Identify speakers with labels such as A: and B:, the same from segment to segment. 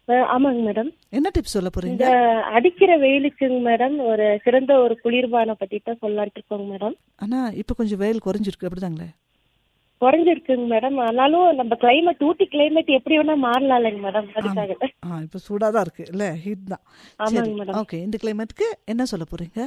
A: அஹ், ஆமாங்க மேடம்
B: என்ன டிப்ஸ் சொல்ல போறீங்க
A: இந்த அடிக்கிற வெயிலுக்குங்க மேடம் ஒரு சிறந்த ஒரு குளிர்பானம் பத்தி தான் சொல்லலான்ட்டு இருக்கோங்க மேடம்
B: ஆனா இப்ப கொஞ்சம் வெயில் குறைஞ்சிருக்கு அப்படிதாங்களே
A: குறைஞ்சிருக்குங்க மேடம் ஆனாலும் நம்ம கிளைமேட் ஊட்டி கிளைமேட் எப்படி வேணா மாறலாம் இல்லைங்க மேடம் அதுக்காக
B: ஆ இப்ப சூடா தான் இருக்கு இல்ல ஹீட் தான்
A: ஆமாங்க
B: சரி
A: மேடம்.
B: ஓகே இந்த கிளைமேட்டுக்கு என்ன சொல்ல போறீங்க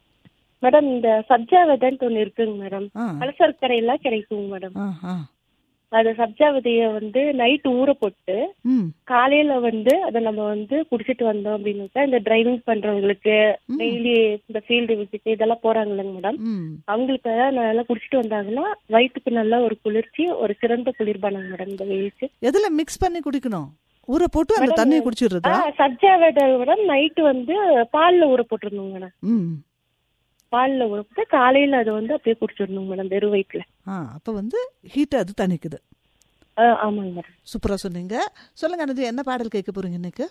A: மேடம் இந்த சப்ஜா விதைன்ட்டு ஒண்ணு இருக்குங்க மேடம்
B: ஆ
A: பலசரக்கரையெல்லாம் கிடைக்குங்க மேடம்
B: ஆ ஆ
A: அது சப்ஜா விதைய வந்து நைட் ஊற போட்டு
B: ம்
A: காலையில வந்து அதை நம்ம வந்து குடிச்சிட்டு வந்தோம் அப்படின்னு இந்த டிரைவிங் பண்றவங்களுக்கு டெய்லி இந்த ஃபீல்டு விசிட் இதெல்லாம் போறாங்க இல்லைங்க மேடம்
B: ம்
A: அவங்களுக்கு நல்லா குடிச்சிட்டு வந்தாங்கன்னா வயிற்றுக்கு நல்ல ஒரு குளிர்ச்சி ஒரு சிறந்த குளிர்பானம் மேடம் இந்த வெயிலுக்கு
B: எதுல மிக்ஸ் பண்ணி குடிக்கணும் ஊற போட்டு அந்த தண்ணியை குடிச்சிடுறதா
A: ஆ, சப்ஜா விதை மேடம் நைட்டு வந்து பால்ல ஊற போட்டுருந்தோங்க மேடம்
B: ம்
A: பால்ல ஊற போட்டு காலையில அதை வந்து அப்படியே குடிச்சிடணும் மேடம் வெறும் வயிற்றுல
B: ஆ அப்ப வந்து ஹீட்டை அது தணிக்குது
A: ஆமாங்க மேடம்
B: சூப்பரா சொன்னீங்க சொல்லுங்க அனது என்ன பாடல் கேட்க போறீங்க இன்னைக்கு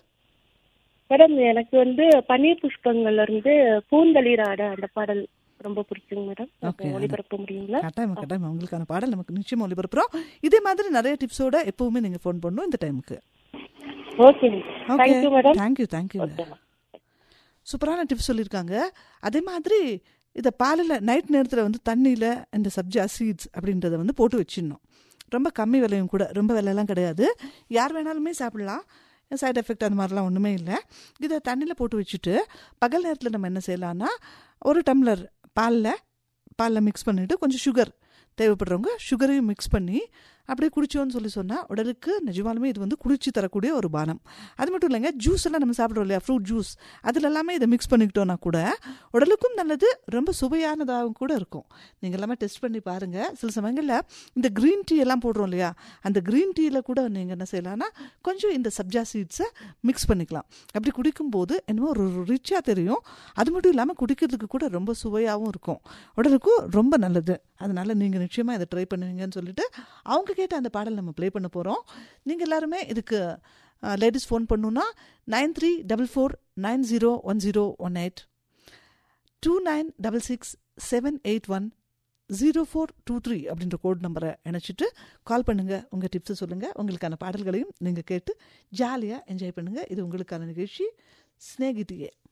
A: மேடம் எனக்கு வந்து பன்னீர் புஷ்பங்கள்ல இருந்து பூந்தளிராட அந்த பாடல் ரொம்ப பிடிக்குங்க மேடம்
B: Okay,
A: ஒளிபரப்ப முடியுங்களா
B: கட்டாயம் கட்டாயம் உங்களுக்கான பாடல் நமக்கு நிச்சயம் ஒளிபரப்புறோம் இதே மாதிரி நிறைய டிப்ஸோட எப்பவுமே நீங்க ஃபோன் பண்ணணும் இந்த டைமுக்கு
A: ஓகேங்க தேங்க்யூ மேடம்
B: தேங்க்யூ தேங்க்யூ சூப்பரான டிப்ஸ் சொல்லியிருக்காங்க அதே மாதிரி இதை பாலில் நைட் நேரத்தில் வந்து தண்ணியில் இந்த சப்ஜா சீட்ஸ் அப்படின்றத வந்து போட்டு வச்சிடணும் ரொம்ப கம்மி விலையும் கூட ரொம்ப விலையெல்லாம் கிடையாது யார் வேணாலுமே சாப்பிடலாம் சைடு எஃபெக்ட் அந்த மாதிரிலாம் ஒன்றுமே இல்லை இதை தண்ணியில் போட்டு வச்சுட்டு பகல் நேரத்தில் நம்ம என்ன செய்யலாம்னா ஒரு டம்ளர் பாலில் பாலில் மிக்ஸ் பண்ணிவிட்டு கொஞ்சம் சுகர் தேவைப்படுறவங்க சுகரையும் மிக்ஸ் பண்ணி அப்படியே குடிச்சோன்னு சொல்லி சொன்னால் உடலுக்கு நிஜமாலுமே இது வந்து குளிர்ச்சி தரக்கூடிய ஒரு பானம் அது மட்டும் இல்லைங்க ஜூஸ் எல்லாம் நம்ம சாப்பிட்றோம் இல்லையா ஃப்ரூட் ஜூஸ் அதில் எல்லாமே இதை மிக்ஸ் பண்ணிக்கிட்டோன்னா கூட உடலுக்கும் நல்லது ரொம்ப சுவையானதாகவும் கூட இருக்கும் நீங்கள் எல்லாமே டெஸ்ட் பண்ணி பாருங்கள் சில சமயங்களில் இந்த க்ரீன் டீ எல்லாம் போடுறோம் இல்லையா அந்த க்ரீன் டீயில் கூட நீங்கள் என்ன செய்யலாம்னா கொஞ்சம் இந்த சப்ஜா சீட்ஸை மிக்ஸ் பண்ணிக்கலாம் அப்படி குடிக்கும்போது என்னமோ ஒரு ரிச்சாக தெரியும் அது மட்டும் இல்லாமல் குடிக்கிறதுக்கு கூட ரொம்ப சுவையாகவும் இருக்கும் உடலுக்கும் ரொம்ப நல்லது அதனால நீங்கள் நிச்சயமாக இதை ட்ரை பண்ணுவீங்கன்னு சொல்லிட்டு அவங்க கேட்ட அந்த பாடல் நம்ம ப்ளே பண்ண போகிறோம் நீங்கள் எல்லாருமே இதுக்கு லேடிஸ் ஃபோன் பண்ணுன்னா nine three double four nine zero one zero one eight two nine double six seven eight one zero four two three அப்படின்ற கோட் நம்பரை இணைச்சிட்டு கால் பண்ணுங்கள் உங்கள் டிப்ஸை சொல்லுங்கள் உங்களுக்கான பாடல்களையும் நீங்கள் கேட்டு ஜாலியாக என்ஜாய் பண்ணுங்கள் இது உங்களுக்கான நிகழ்ச்சி ஸ்நேகிதியே